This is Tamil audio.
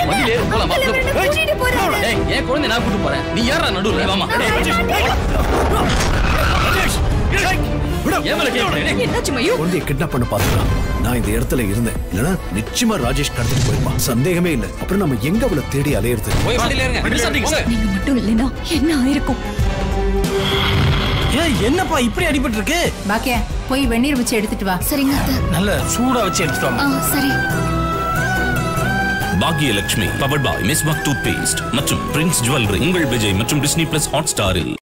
வண்டியில ஏறு, போலாம், வா, அங்கிள், போ. இவரை கூட்டிட்டு போறாரு. ஏய் என் குழந்தை நான் கூட்டு போறேன் நீ யாரா நடுவுல வாமா நான் வரமாட்டேன். ஏன் மேல கேக்குறேன் என்னாச்சு மயூ குழந்தைய கிட்னாப் பண்ண பாத்துக்கலாம் நான் இந்த இடத்துல இருந்தேன் இல்லைன்னா நிச்சயமா ராஜேஷ் கடத்திட்டு போயிருப்பான் சந்தேகமே இல்லை அப்புறம் நம்ம எங்க அவளை தேடி அலையிறது போய் வண்டியில இருங்க வண்டி சாப்பிட்டீங்க சார் நீங்க மட்டும் இல்லைன்னா என்ன ஆயிருக்கும் ஏய் என்னப்பா இப்படி அடிபட்டு இருக்கு பாக்கியா போய் வெந்நீர் வச்சு எடுத்துட்டு வா சரிங்க அத்தை. நல்ல சூடா வச்சு எடுத்துட்டு வாங்க ஆ சரி Bhagyalakshmi powered by Meswak toothpaste மற்றும் பிரின்ஸ் ஜுவல்லரி உங்கள் விஜய் மற்றும் டிஸ்னி பிளஸ் ஹாட் ஸ்டாரில்